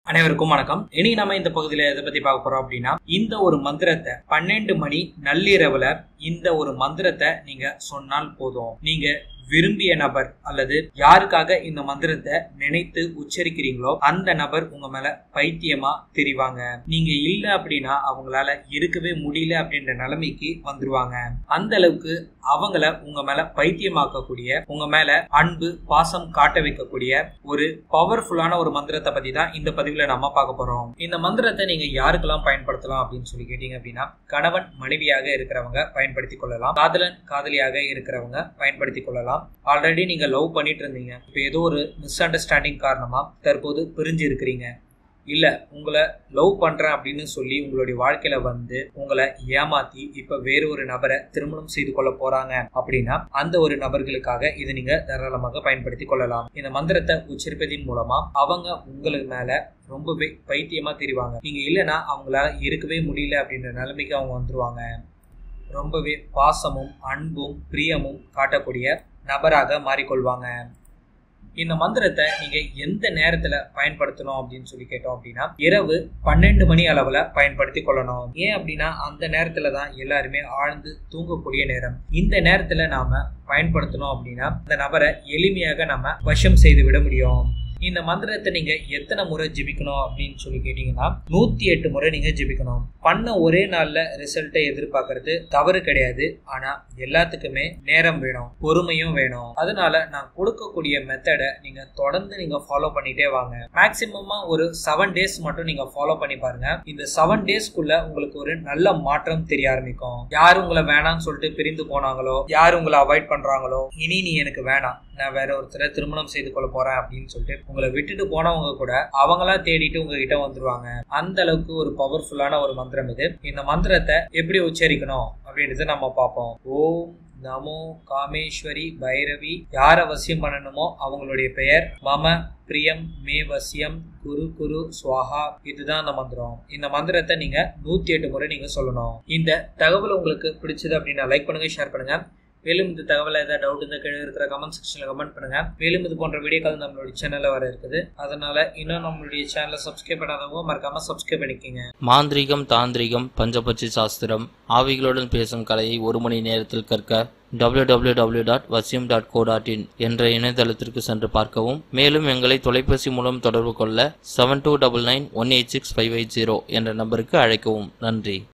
அனைவருக்கும் வணக்கம் இனி நம்ம இந்த பகுதியில எதை பத்தி பார்க்க போறோம் அப்படின்னா இந்த ஒரு மந்திரத்தை பன்னெண்டு மணி நள்ளிரவுல இந்த ஒரு மந்திரத்தை நீங்க சொன்னால் போதும் நீங்க விரும்பிய நபர் அல்லது யாருக்காக இந்த மந்திரத்தை நினைத்து உச்சரிக்கிறீங்களோ அந்த நபர் உங்க மேல பைத்தியமா தெரிவாங்க நீங்க இல்ல அப்படின்னா அவங்களால இருக்கவே முடியல அப்படின்ற நிலைமைக்கு வந்துருவாங்க அந்த அளவுக்கு அவங்கள உங்க மேல பைத்தியமாக்கக்கூடிய உங்க மேல அன்பு பாசம் காட்ட வைக்கக்கூடிய ஒரு பவர்ஃபுல்லான ஒரு மந்திரத்தை பத்தி தான் இந்த பதிவுல நம்ம பார்க்க போறோம் இந்த மந்திரத்தை நீங்க யாருக்கெல்லாம் பயன்படுத்தலாம் அப்படின்னு சொல்லி கேட்டீங்க அப்படின்னா கணவன் மனைவியாக இருக்கிறவங்க பயன்படுத்திக் கொள்ளலாம் காதலன் காதலியாக இருக்கிறவங்க பயன்படுத்திக் கொள்ளலாம் ஆல்ரெடி நீங்க லவ் பண்ணிட்டு இருந்தீங்க இப்போ ஏதோ ஒரு மிஸ் அண்டர்ஸ்டாண்டிங் காரணமா தற்போது பிரிஞ்சு இருக்கிறீங்க இல்ல உங்களை லவ் பண்றேன் அப்படின்னு சொல்லி உங்களுடைய வாழ்க்கையில வந்து உங்களை ஏமாத்தி இப்ப வேற ஒரு நபரை திருமணம் செய்து கொள்ள போறாங்க அப்படின்னா அந்த ஒரு நபர்களுக்காக இதை நீங்க தாராளமாக பயன்படுத்தி கொள்ளலாம் இந்த மந்திரத்தை உச்சரிப்பதின் மூலமா அவங்க உங்களுக்கு மேல ரொம்பவே பைத்தியமா தெரிவாங்க நீங்க இல்லைன்னா அவங்களால இருக்கவே முடியல அப்படின்ற நிலைமைக்கு அவங்க வந்துருவாங்க ரொம்பவே பாசமும் அன்பும் பிரியமும் காட்டக்கூடிய நபராக மாறிக்கொள்வாங்க இந்த மந்திரத்தை நீங்க எந்த நேரத்துல பயன்படுத்தணும் அப்படின்னு சொல்லி கேட்டோம் அப்படின்னா இரவு பன்னெண்டு மணி அளவுல பயன்படுத்தி கொள்ளணும் ஏன் அப்படின்னா அந்த நேரத்துல தான் எல்லாருமே ஆழ்ந்து தூங்கக்கூடிய நேரம் இந்த நேரத்துல நாம பயன்படுத்தணும் அப்படின்னா இந்த நபரை எளிமையாக நம்ம வசம் செய்து விட முடியும் இந்த மந்திரத்தை நீங்க எத்தனை முறை ஜெபிக்கணும் அப்படின்னு சொல்லி கேட்டீங்கன்னா நூத்தி எட்டு முறை நீங்க ஜெபிக்கணும் பண்ண ஒரே நாள்ல ரிசல்ட்டை எதிர்பார்க்கறது தவறு கிடையாது ஆனா எல்லாத்துக்குமே நேரம் வேணும் பொறுமையும் வேணும் அதனால நான் கொடுக்கக்கூடிய மெத்தடை நீங்க தொடர்ந்து நீங்க ஃபாலோ பண்ணிட்டே வாங்க மேக்சிமமா ஒரு செவன் டேஸ் மட்டும் நீங்க ஃபாலோ பண்ணி பாருங்க இந்த செவன் டேஸ்க்குள்ள உங்களுக்கு ஒரு நல்ல மாற்றம் தெரிய ஆரம்பிக்கும் யார் உங்களை வேணாம்னு சொல்லிட்டு பிரிந்து போனாங்களோ யார் உங்களை அவாய்ட் பண்றாங்களோ இனி நீ எனக்கு வேணாம் நான் வேற ஒருத்தரை திருமணம் செய்து கொள்ள போறேன் அப்படின்னு சொல்லிட்டு உங்களை விட்டுட்டு போனவங்க கூட அவங்களா தேடிட்டு உங்ககிட்ட வந்துருவாங்க அந்த அளவுக்கு ஒரு பவர்ஃபுல்லான ஒரு மந்திரம் இது இந்த மந்திரத்தை எப்படி உச்சரிக்கணும் அப்படின்றத நம்ம பார்ப்போம் ஓம் நமோ காமேஸ்வரி பைரவி யார வசியம் பண்ணணுமோ அவங்களுடைய பெயர் மம பிரியம் மே வசியம் குரு குரு சுவாஹா இதுதான் அந்த மந்திரம் இந்த மந்திரத்தை நீங்க நூத்தி எட்டு முறை நீங்க சொல்லணும் இந்த தகவல் உங்களுக்கு பிடிச்சது அப்படின்னா லைக் பண்ணுங்க ஷேர் பண்ணுங்க மேலும் இந்த தகவலை ஏதாவது டவுட் இந்த கீழே இருக்கிற கமெண்ட் செக்ஷனில் கமெண்ட் பண்ணுங்க மேலும் இது போன்ற வீடியோக்கள் நம்மளுடைய சேனலில் வர இருக்குது அதனால இன்னும் நம்மளுடைய சேனலை சப்ஸ்கிரைப் பண்ணாதவங்க மறக்காம சப்ஸ்கிரைப் பண்ணிக்கோங்க மாந்திரீகம் தாந்திரிகம் பஞ்சபட்சி சாஸ்திரம் ஆவிகளுடன் பேசும் கலையை ஒரு மணி நேரத்தில் கற்க www.vasyam.co.in டாட் வசியம் டாட் கோ டாட் இன் என்ற இணையதளத்திற்கு சென்று பார்க்கவும் மேலும் எங்களை தொலைபேசி மூலம் தொடர்பு கொள்ள seven two double nine one eight six five eight zero என்ற நம்பருக்கு அழைக்கவும் நன்றி